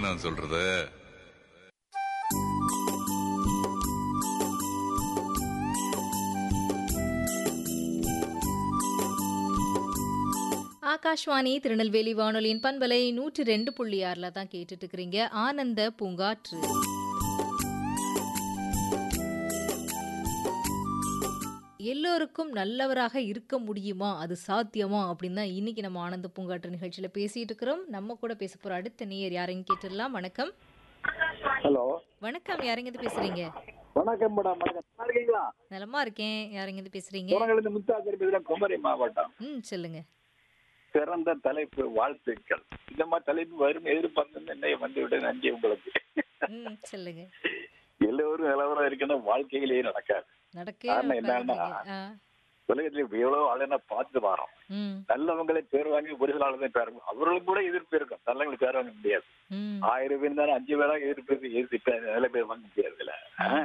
நான் சொல்றது ஆகாஷ்வாணி திருநெல்வேலி வானொலியின் பண்பலை நூற்றி ரெண்டு புள்ளி ஆறுல தான் கேட்டுட்டு இருக்கிறீங்க ஆனந்த பூங்காற்று எல்லோருக்கும் நல்லவராக இருக்க முடியுமா அது சாத்தியமா அப்படின்னு தான் இன்னைக்கு நம்ம ஆனந்த பூங்காற்று நிகழ்ச்சியில பேசிட்டு இருக்கிறோம் நம்ம கூட பேச போற அடுத்த நேயர் யாரையும் கேட்டுடலாம் வணக்கம் ஹலோ வணக்கம் யாருங்க பேசுறீங்க வணக்கம் மேடம் வணக்கம் நல்லா இருக்கீங்களா நலமா இருக்கேன் யாருங்க பேசுறீங்க குரங்கிலிருந்து முத்தாக்கர் பேசுகிறேன் குமரி மாவட்டம் ம் சொல்லுங்க சிறந்த தலைப்பு வாழ்த்துக்கள் இந்த மாதிரி தலைப்பு வரும் எதிர்பார்த்து என்னை வந்துவிட நன்றி உங்களுக்கு ம் சொல்லுங்க எல்லோரும் நிலவரம் இருக்கணும் வாழ்க்கையிலேயே நடக்காது நடக்கவே காரணம் என்னன்னா, உட்கார்ந்துட்டீங்க. ஆ, உலகத்துல இப்ப எவ்வளவு ஆளுனா பார்த்து வரோம் ம் நல்லவங்களை பேர் வாங்கி ஒரு சில ஆளு தான் பேர் வாங்க- அவர்களுக்கு கூட எதிர்ப்பு இருக்கும் நல்லவங்களை பேர் வாங்க முடியாது ம் ஆயிரம் பேர் இருந்தாலும் அஞ்சு பேரா எதிர்ப்பு எதிர்ப்பு நல்ல பேர் வாங்க முடியாது இல்ல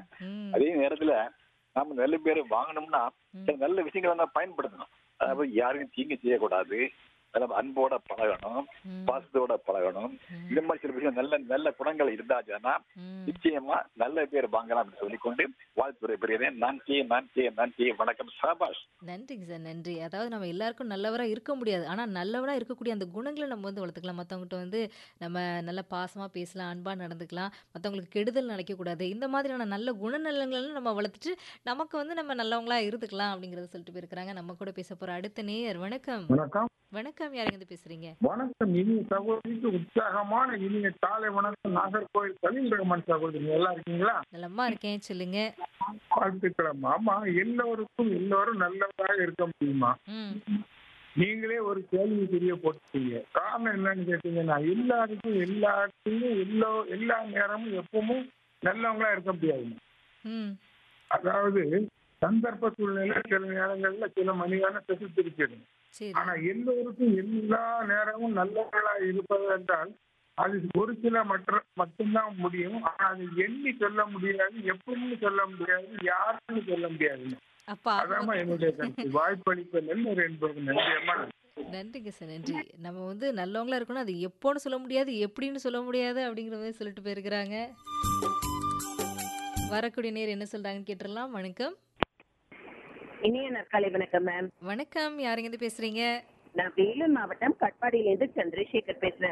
ம் அதே நேரத்துல நாம நல்ல பேர் வாங்கணும்னா ம். சில நல்ல விஷயங்களை நம்ம பயன்படுத்தணும் அதாவது யாருக்கும் தீங்கு செய்யக்கூடாது அதாவது அன்போட பழகணும் ம். பாசத்தோட பழகணும் ம். இந்த மாதிரி சில விஷயம் நல்ல நல்ல குணங்கள் இருந்தாச்சுன்னா ம். நிச்சயமா நல்ல பேர் வாங்கலாம் அப்படின்னு சொல்லிக்கொண்டு வாழ்த்துறை பெரியதே நன்றி நன்றி நன்றி வணக்கம் சாபாஷ் நன்றிங்க சார் நன்றி அதாவது நம்ம எல்லாருக்கும் நல்லவரா இருக்க முடியாது ஆனா நல்லவரா இருக்கக்கூடிய அந்த குணங்களை நம்ம வந்து வளர்த்துக்கலாம் மற்றவங்ககிட்ட வந்து நம்ம நல்ல பாசமா பேசலாம் அன்பா நடந்துக்கலாம் மற்றவங்களுக்கு கெடுதல் நினைக்கக்கூடாது இந்த மாதிரியான நல்ல குணநலங்களை நம்ம வளர்த்துட்டு நமக்கு வந்து நம்ம நல்லவங்களா இருந்துக்கலாம் அப்படிங்கறத சொல்லிட்டு போயிருக்கிறாங்க நம்ம கூட பேச போற அடுத்த நேயர் வணக்கம் வணக்கம் வணக்கம் யாருங்க இருந்து பேசுறீங்க வணக்கம் இனிய சகோதரிக்கு உற்சாகமான இனிய காலை வணக்கம் நாகர்கோவில் கலீல் ரஹ்மான் சகோதரி நல்லா இருக்கீங்களா நலமா இருக்கேன் சொல்லுங்க வாழ்த்துக்களம் ஆமா எல்லோருக்கும் எல்லோரும் நல்லவராக இருக்க முடியுமா ம் நீங்களே ஒரு கேள்வி தெரிய போட்டீங்க காரணம் என்னன்னு கேட்டீங்கன்னா எல்லாருக்கும் எல்லாத்தையும் எல்லா எல்லா நேரமும் எப்பவும் நல்லவங்களா இருக்க முடியாது ம் அதாவது சந்தர்ப்ப சூழ்நிலை சில நேரங்கள்ல சில மணியான செசுத்திருக்கிறது சரி ஆனா எல்லோருக்கும் எல்லா நேரமும் நல்லவர்களா இருப்பது என்றால் அது ஒரு சில மற்ற மட்டும்தான் முடியும் ஆனா அது எண்ணி சொல்ல முடியாது எப்படின்னு சொல்ல முடியாது யாருன்னு சொல்ல முடியாது அப்ப ஆக அதாம்மா மொத்தம் என்னுடைய கருத்து வாய்ப்பளித்த நன்றி என்பது நன்றி அம்மா நன்றிங்க சார் நன்றி நம்ம வந்து நல்லவங்களா இருக்கணும் அது எப்போன்னு சொல்ல முடியாது எப்படின்னு சொல்ல முடியாது அப்படிங்கிற மாதிரி சொல்லிட்டு போயிருக்கிறாங்க வரக்கூடிய நேர் என்ன சொல்றாங்கன்னு கேட்டுடலாம் வணக்கம் இனிய நற்காலை வணக்கம் மேம் வணக்கம் யாருங்க இருந்து பேசுறீங்க நான் வேலூர் மாவட்டம் கட்பாடியிலேருந்து சந்திரசேகர் பேசுறேன்